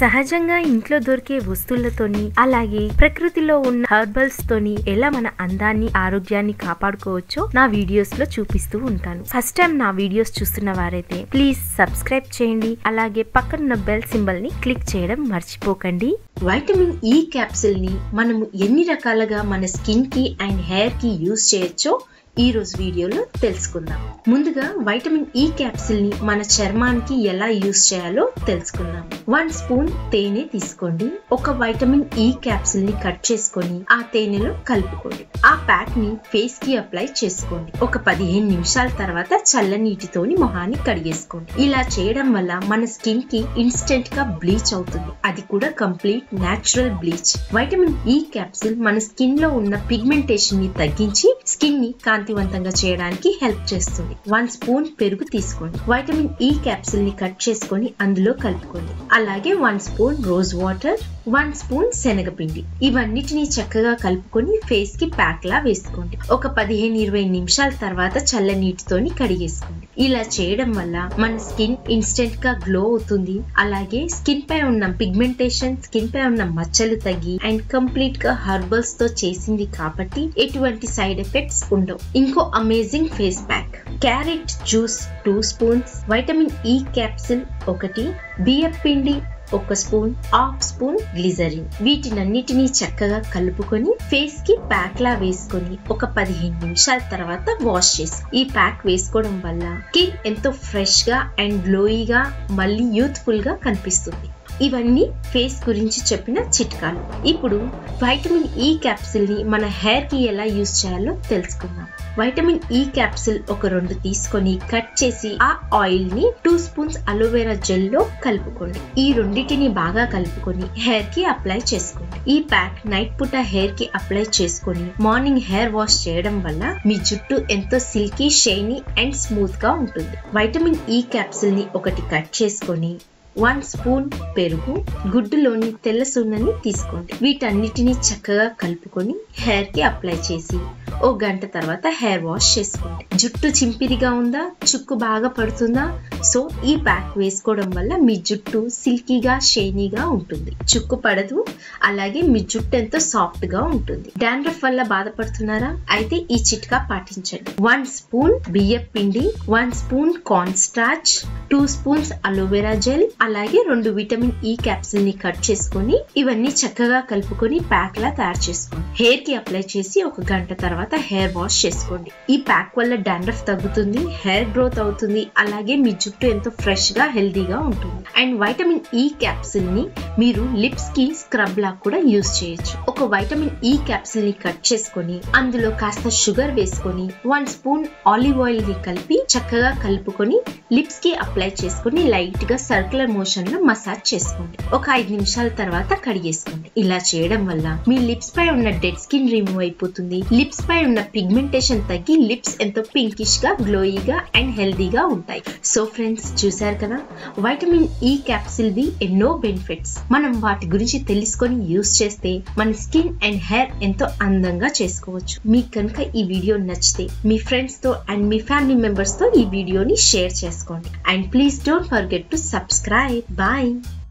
సహజంగా ఇంట్లో దొరికే వస్తువులతోని అలాగే ప్రకృతిలో ఉన్న హర్బల్స్ తోని ఎలా మన అందాన్ని ఆరోగ్యాన్ని కాపాడుకోవచ్చో నా వీడియోస్ లో చూపిస్తూ ఉంటాను ఫస్ట్ టైం నా వీడియోస్ చూస్తున్న వారైతే ప్లీజ్ సబ్స్క్రైబ్ చేయండి అలాగే పక్కనున్న బెల్ సింబల్ ని క్లిక్ చేయడం మర్చిపోకండి వైటమిన్ ఈ క్యాప్సిల్ ని మనము ఎన్ని రకాలుగా మన స్కిన్ కి అండ్ హెయిర్ కి యూజ్ చేయొచ్చో ఈ రోజు వీడియోలో తెలుసుకుందాం ముందుగా వైటమిన్ ఈ క్యాప్సిల్ ని మన చర్మానికి ఎలా యూజ్ చేయాలో తెలుసుకుందాం వన్ స్పూన్ తేనె తీసుకోండి ఒక వైటమిన్ ఈ క్యాప్సిల్ ని కట్ చేసుకొని ఆ తేనెలో కలుపుకోండి ఆ ప్యాక్ ని ఫేస్ కి అప్లై చేసుకోండి ఒక పదిహేను నిమిషాల తర్వాత చల్ల నీటితోని మొహాన్ని కడిగేసుకోండి ఇలా చేయడం వల్ల మన స్కిన్ కి ఇన్స్టెంట్ గా బ్లీచ్ అవుతుంది అది కూడా complete natural bleach vitamin E capsule మన స్కిన్ లో ఉన్న పిగ్మెంటేషన్ ని తగ్గించి స్కిన్ ని కాంతివంతంగా చేయడానికి హెల్ప్ చేస్తుంది వన్ స్పూన్ పెరుగు తీసుకోండి వైటమిన్ ఈ క్యాప్సిల్ ని కట్ చేసుకొని అందులో కలుపుకోండి అలాగే one spoon rose water one spoon శనగపిండి ఇవన్నిటిని చక్కగా కలుపుకొని ఫేస్ కి ప్యాక్ లా వేసుకోండి ఒక పదిహేను ఇరవై నిమిషాల తర్వాత చల్ల నీటితోని కడిగేసుకోండి ఇలా చేయడం వల్ల మన స్కిన్ ఇన్స్టెంట్ గా గ్లో అవుతుంది అలాగే స్కిన్ పై ఉన్న పిగ్మెంటేషన్ స్కిన్ పై ఉన్న మచ్చలు తగ్గి అండ్ కంప్లీట్ గా హర్బల్స్ తో చేసింది కాబట్టి ఎటువంటి సైడ్ ఎఫెక్ట్స్ ఉండవు ఇంకో amazing face pack carrot juice two spoons vitamin E capsule ఒకటి బియ్యం పిండి ఒక స్పూన్ హాఫ్ స్పూన్ గ్లిజరిన్ వీటినన్నిటినీ చక్కగా కలుపుకొని ఫేస్ కి ప్యాక్ లా వేసుకొని ఒక పదిహేను నిమిషాల తర్వాత వాష్ చేసి ఈ ప్యాక్ వేసుకోవడం వల్ల స్కిన్ ఎంతో ఫ్రెష్ గా అండ్ గ్లోయిగా మళ్ళీ యూత్ఫుల్ గా కనిపిస్తుంది ఇవన్నీ ఫేస్ గురించి చెప్పిన చిట్కాలు ఇప్పుడు వైటమిన్ ఈ క్యాప్సిల్ ని మన హెయిర్ కి ఎలా యూజ్ చేయాలో తెలుసుకుందాం వైటమిన్ ఈ క్యాప్సిల్ ఒక రెండు తీసుకొని కట్ చేసి ఆ ఆయిల్ ని టూ స్పూన్స్ అలోవెరా జెల్ లో కలుపుకోండి ఈ రెండింటిని బాగా కలుపుకొని హెయిర్ కి అప్లై చేసుకోండి ఈ ప్యాక్ నైట్ పూట హెయిర్ కి అప్లై చేసుకొని మార్నింగ్ హెయిర్ వాష్ చేయడం వల్ల మీ జుట్టు ఎంతో సిల్కీ షైనీ అండ్ స్మూత్ గా ఉంటుంది వైటమిన్ ఈ క్యాప్సిల్ ని ఒకటి కట్ చేసుకొని వన్ స్పూన్ పెరుగు గుడ్డులోని తెల్ల సున్నని తీసుకోండి వీటన్నిటిని చక్కగా కలుపుకొని హెయిర్ కి అప్లై చేసి ఓ గంట తర్వాత హెయిర్ వాష్ చేసుకోండి జుట్టు చింపిరిగా ఉందా చుక్కు బాగా పడుతుందా సో ఈ ప్యాక్ వేసుకోవడం వల్ల మీ జుట్టు సిల్కీగా షైనీగా ఉంటుంది చుక్కు పడదు అలాగే మీ జుట్టు ఎంతో సాఫ్ట్ గా ఉంటుంది డాండ్రఫ్ వల్ల బాధపడుతున్నారా అయితే ఈ చిట్కా పాటించండి వన్ స్పూన్ బియ్యం పిండి one spoon corn starch two spoons aloe vera gel అలాగే రెండు విటమిన్ ఈ క్యాప్సిల్ ని కట్ చేసుకొని ఇవన్నీ చక్కగా కలుపుకొని ప్యాక్ లా తయారు చేసుకోండి హెయిర్ కి అప్లై చేసి ఒక గంట తర్వాత హెయిర్ వాష్ చేసుకోండి ఈ ప్యాక్ వల్ల డాండ్రఫ్ తగ్గుతుంది హెయిర్ గ్రోత్ అవుతుంది అలాగే మీ జుట్టు ఎంతో ఫ్రెష్ గా హెల్దీగా ఉంటుంది అండ్ వైటమిన్ ఈ క్యాప్సిల్ ని మీరు లిప్స్ కి స్క్రబ్ లా కూడా యూజ్ చేయొచ్చు ఒక వైటమిన్ ఈ క్యాప్సిల్ ని కట్ చేసుకొని అందులో కాస్త షుగర్ వేసుకొని వన్ స్పూన్ ఆలివ్ ఆయిల్ ని కలిపి చక్కగా కలుపుకొని లిప్స్ కి అప్లై చేసుకొని లైట్ గా సర్కులర్ మోషన్ లో మసాజ్ చేసుకోండి ఒక ఐదు నిమిషాల తర్వాత కడిగేసుకోండి ఇలా చేయడం వల్ల మీ లిప్స్ పై ఉన్న డెడ్ స్కిన్ రిమూవ్ అయిపోతుంది లిప్స్ పై ఉన్న పిగ్మెంటేషన్ తగ్గి లిప్స్ ఎంతో పింకిష్ గా గ్లోయిగా అండ్ హెల్దీగా ఉంటాయి సో ఫ్రెండ్స్ చూసారు కదా వైటమిన్ ఈ క్యాప్సిల్ వి ఎన్నో బెనిఫిట్స్ మనం వాటి గురించి తెలుసుకొని యూస్ చేస్తే మన స్కిన్ అండ్ హెయిర్ ఎంతో అందంగా చేసుకోవచ్చు మీకు కనుక ఈ వీడియో నచ్చితే మీ ఫ్రెండ్స్ తో అండ్ మీ ఫ్యామిలీ మెంబర్స్ తో ఈ వీడియోని షేర్ చేసుకోండి and please don't forget to subscribe bye